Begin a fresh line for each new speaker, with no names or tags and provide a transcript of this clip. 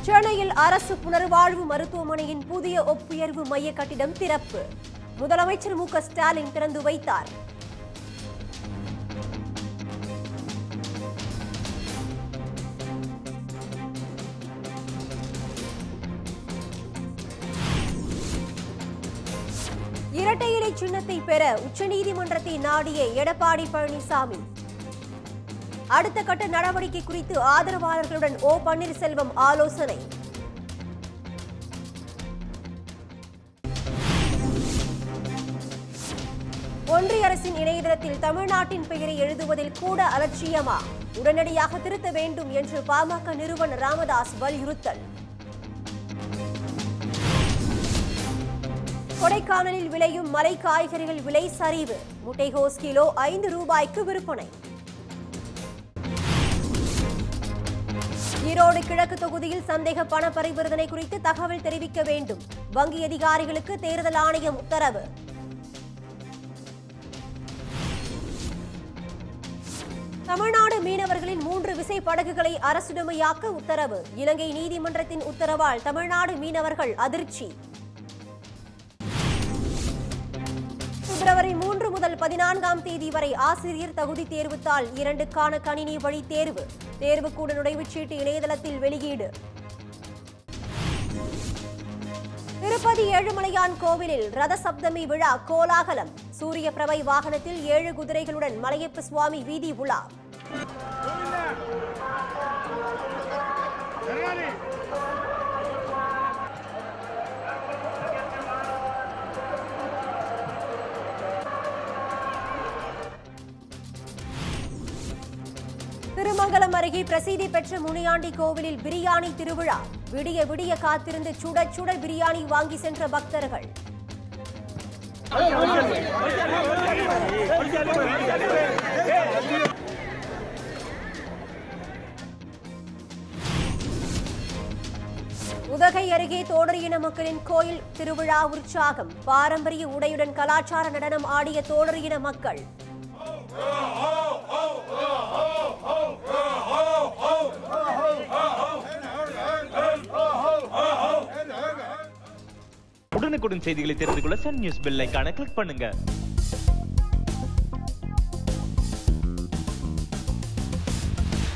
சென்னையில் அரசு புனர்வாழ்வு மருத்துவமனையின் புதிய ஒப்புயர்வு மைய கட்டிடம் திறப்பு முதலமைச்சர் மு க ஸ்டாலின் திறந்து வைத்தார் இரட்டை இலை சின்னத்தை பெற உச்சநீதிமன்றத்தை நாடிய எடப்பாடி பழனிசாமி அடுத்த கட்ட நடவடிக்கை குறித்து ஆதரவாளர்களுடன் ஓ பன்னீர்செல்வம் ஆலோசனை ஒன்றிய அரசின் இணையதளத்தில் தமிழ்நாட்டின் பெயரை எழுதுவதில் கூட அலட்சியமா உடனடியாக திருத்த வேண்டும் என்று பாமக நிறுவனர் ராமதாஸ் வலியுறுத்தல் கொடைக்கானலில் விளையும் மலை காய்கறிகள் விலை சரிவு முட்டைகோஸ் கிலோ ஐந்து ரூபாய்க்கு விற்பனை ஈரோடு கிழக்கு தொகுதியில் சந்தேக பண பரிவர்த்தனை குறித்து தகவல் தெரிவிக்க வேண்டும் வங்கி அதிகாரிகளுக்கு தேர்தல் ஆணையம் உத்தரவு தமிழ்நாடு மீனவர்களின் மூன்று விசை படகுகளை அரசுடைமையாக்க உத்தரவு இலங்கை நீதிமன்றத்தின் உத்தரவால் தமிழ்நாடு மீனவர்கள் அதிர்ச்சி பிப்ரவரி மூன்று முதல் பதினான்காம் தேதி வரை ஆசிரியர் தகுதி தேர்வுத்தாள் இரண்டுக்கான கணினி வழி தேர்வு தேர்வுக்கூட நுழைவுச்சீட்டு இணையதளத்தில் வெளியீடு திருப்பதி ஏழுமலையான் கோவிலில் ரத சப்தமி விழா கோலாகலம் சூரிய பிரபை வாகனத்தில் ஏழு குதிரைகளுடன் மலையப்ப சுவாமி வீதி உலா திருமங்கலம் அருகே பிரசித்தி பெற்ற முனியாண்டி கோவிலில் பிரியாணி திருவிழா விடிய விடிய காத்திருந்து சுட சுட பிரியாணி வாங்கி சென்ற பக்தர்கள் உதகை அருகே தோடர் இன மக்களின் கோயில் திருவிழா உற்சாகம் பாரம்பரிய உடையுடன் கலாச்சார நடனம் ஆடிய தோடர் இன மக்கள்
உடனுக்குடன் செய்திகளை தெரிந்து கொள்ள சன் நியூஸ் பெல் ஐகானை கிளிக் பண்ணுங்க